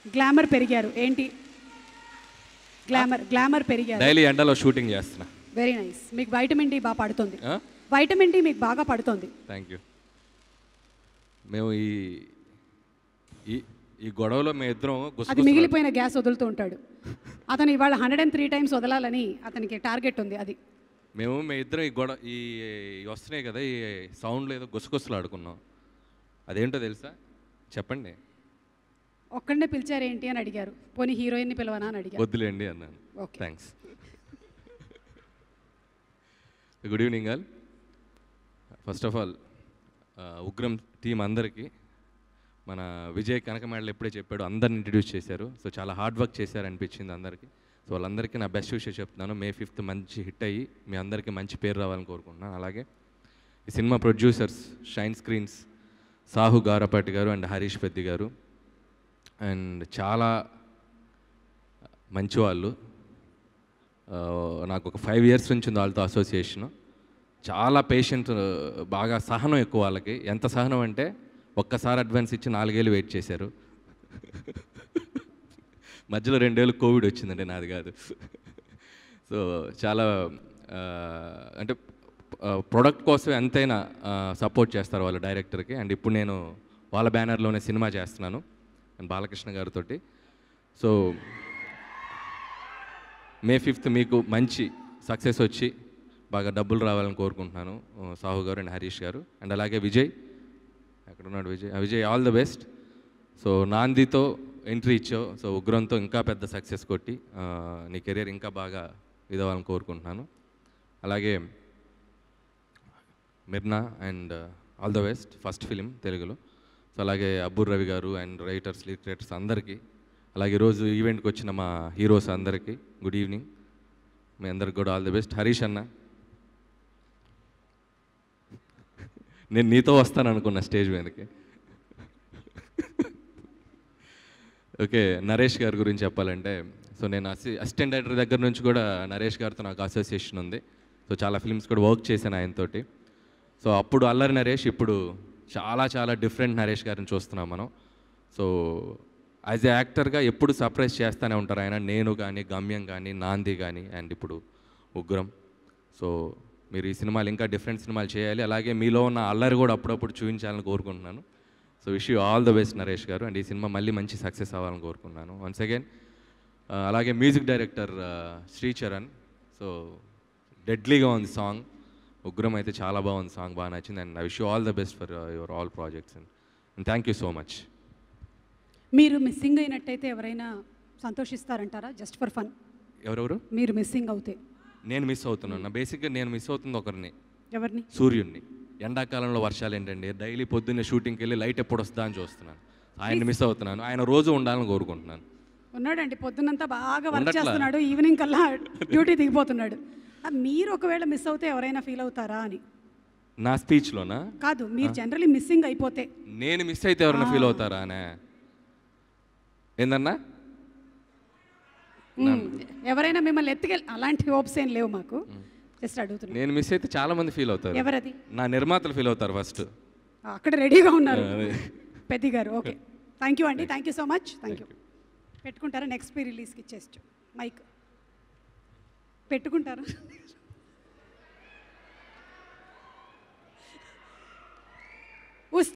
Glamour పెరిగారు ఏంటి glamour glamour పెరిగారు డైలీ ఎండలో షూటింగ్ చేస్తున్నా వెరీ నైస్ మీకు వైటమిన్ డి బాగా పడుతుంది వైటమిన్ డి మీకు బాగా పడుతుంది థ్యాంక్ యూ మేము ఈ ఈ ఈ గొడవలో మేము ఇద్దరం అది గుసగుసలు మిగిలిపోయిన గ్యాస్ వదులుతూ ఉంటాడు అతను ఇవాళ హండ్రెడ్ అండ్ త్రీ టైమ్స్ వదలాలని అతనికి టార్గెట్ ఉంది అది మేము మేము ఇద్దరం ఈ గొడవ ఈ ఈ వస్తున్నాయి కదా ఈ సౌండ్లో ఏదో గుసగుసలు ఆడుకున్నాం అదేంటో తెలుసా చెప్పండి ఒక్కడనే పిలిచారేంటి అని అడిగారు పోనీ హీరోయిన్ని పిలవనా అని అడిగారు వద్దులేండి అన్నాను Okay. Thanks good evening all first of all Ugram team అందరికీ మన విజయ్ కనకమేడలు ఎప్పుడే చెప్పాడు అందరిని ఇంట్రడ్యూస్ చేశారు సో చాలా హార్డ్ వర్క్ చేశారు అనిపించింది అందరికీ సో వాళ్ళందరికీ నా బెస్ట్ విషయం చెప్తున్నాను మే ఫిఫ్త్ మంచి హిట్ అయ్యి మీ అందరికీ మంచి పేరు రావాలని కోరుకుంటున్నాను అలాగే ఈ cinema producers Shine Screens Sahu Garapati garu and Harish Peddi గారు అండ్ చాలా మంచి వాళ్ళు ఆ, నాకు ఒక ఫైవ్ ఇయర్స్ నుంచి ఉంది వాళ్ళతో అసోసియేషన్ చాలా పేషెంట్ బాగా సహనం ఎక్కువ వాళ్ళకి ఎంత సహనం అంటే ఒక్కసారి అడ్వాన్స్ ఇచ్చి నాలుగేళ్ళు వెయిట్ చేశారు మధ్యలో రెండేళ్ళు కోవిడ్ వచ్చిందండి నాది కాదు సో చాలా ఆ, అంటే ప్రొడక్ట్ కోసం ఎంతైనా సపోర్ట్ చేస్తారు వాళ్ళు డైరెక్టర్కి అండ్ ఇప్పుడు నేను వాళ్ళ బ్యానర్లోనే సినిమా చేస్తున్నాను అండ్ బాలకృష్ణ గారితో సో మే ఫిఫ్త్ మీకు మంచి సక్సెస్ వచ్చి బాగా డబ్బులు రావాలని కోరుకుంటున్నాను ఆ, సాహు గారు అండ్ హరీష్ గారు అండ్ అలాగే విజయ్ ఎక్కడ ఉన్నాడు విజయ్ ఆ, Vijay all the best so నాందితో ఎంట్రీ ఇచ్చావు సో ఉగ్రంతో ఇంకా పెద్ద సక్సెస్ కొట్టి ఆ, నీ కెరీర్ ఇంకా బాగా ఇదవ్వాలని కోరుకుంటున్నాను అలాగే Mirna and all the best first film తెలుగులో సో అలాగే అబ్బుర్ రవి గారు అండ్ రైటర్స్ లిటరేటర్స్ అందరికీ అలాగే ఈరోజు ఈవెంట్కి వచ్చిన మా హీరోస్ అందరికీ గుడ్ ఈవినింగ్ మీ అందరికి కూడా ఆల్ ది బెస్ట్ హరీష్ అన్న నేను నీతో వస్తాను అనుకున్నా స్టేజ్ మీదకి ఓకే నరేష్ గారి గురించి చెప్పాలంటే సో నేను అసి అసిస్టెంట్ డైరెక్టర్ దగ్గర నుంచి కూడా నరేష్ గారితో నాకు అసోసియేషన్ ఉంది సో చాలా ఫిల్మ్స్ కూడా వర్క్ చేశాను ఆయనతోటి సో అప్పుడు అల్లరి నరేష్ ఇప్పుడు చాలా చాలా డిఫరెంట్ నరేష్ గారిని చూస్తున్నాం మనం సో యాజ్ ఏ యాక్టర్గా ఎప్పుడు సర్ప్రైజ్ చేస్తూనే ఉంటారు ఆయన నేను కానీ గమ్యం కానీ నాంది కానీ అండ్ ఇప్పుడు ఉగ్రం సో మీరు ఈ సినిమాలు ఇంకా డిఫరెంట్ సినిమాలు చేయాలి అలాగే మీలో ఉన్న అల్లరి కూడా అప్పుడప్పుడు చూపించాలని కోరుకుంటున్నాను so wish you all the best Naresh garu and ఈ సినిమా మళ్ళీ మంచి సక్సెస్ అవ్వాలని కోరుకున్నాను వన్స్ అగైన్ అలాగే మ్యూజిక్ డైరెక్టర్ శ్రీచరణ్ సో డెడ్లీగా ఉంది సాంగ్ ఉగ్రం అయితే చాలా బాగుంది సాంగ్ బాగా నచ్చింది and I wish you all the best for your all projects and thank you so much మీరు మిస్సింగ్ అయినట్టయితే ఎవరైనా సంతోషిస్తారంటారా జస్ట్ ఫర్ ఫన్ ఎవరెవరు మీరు మిస్సింగ్ అవుతే నేను మిస్ అవుతున్నాను బేసిక్గా నేను మిస్ అవుతుంది ఒకరిని ఎవరిని సూర్యుడిని ఎండాకాలంలో వర్షాలు ఏంటండి డైలీ పొద్దున్నే షూటింగ్కి వెళ్ళి లైట్ ఎప్పుడు వస్తుందా అని చూస్తున్నాను ఆయన మిస్ అవుతున్నాను ఆయన రోజు ఉండాలని కోరుకుంటున్నాను ఉన్నాడండి పొద్దున్నంతా బాగా వర్క్ ఉండట్లా. చేస్తున్నాడు ఈవినింగ్ కల్లా డ్యూటీ దిగిపోతున్నాడు ఆ, మీరు ఒకవేళ మిస్ అవుతే ఎవరైనా ఫీల్ అవుతారా అని నా స్పీచ్లోనా కాదు మీరు జనరలీ మిస్సింగ్ అయిపోతే నేను మిస్ అయితే ఎవరైనా ఫీల్ అవుతారా అనే ఏందన్నా మ్మ్. ఎవరైనా మిమ్మల్ని ఎత్తుకెళ్ళి అలాంటి హోప్స్ ఏం లేవు మాకు జస్ట్ అడుగుతున్నాను నేను మిస్ అయితే చాలా మంది ఫీల్ అవుతారు ఎవరది నా నిర్మాతలు ఫీల్ అవుతారు ఫస్ట్ ఆ, అక్కడ రెడీగా ఉన్నారు అదే. పెద్ది గారు ఓకే థ్యాంక్ యూ అండి thank you so much thank you పెట్టుకుంటారా నెక్స్ట్ పీ రిలీజ్కి ఇచ్చేసి మైక్ పెట్టుకుంటారా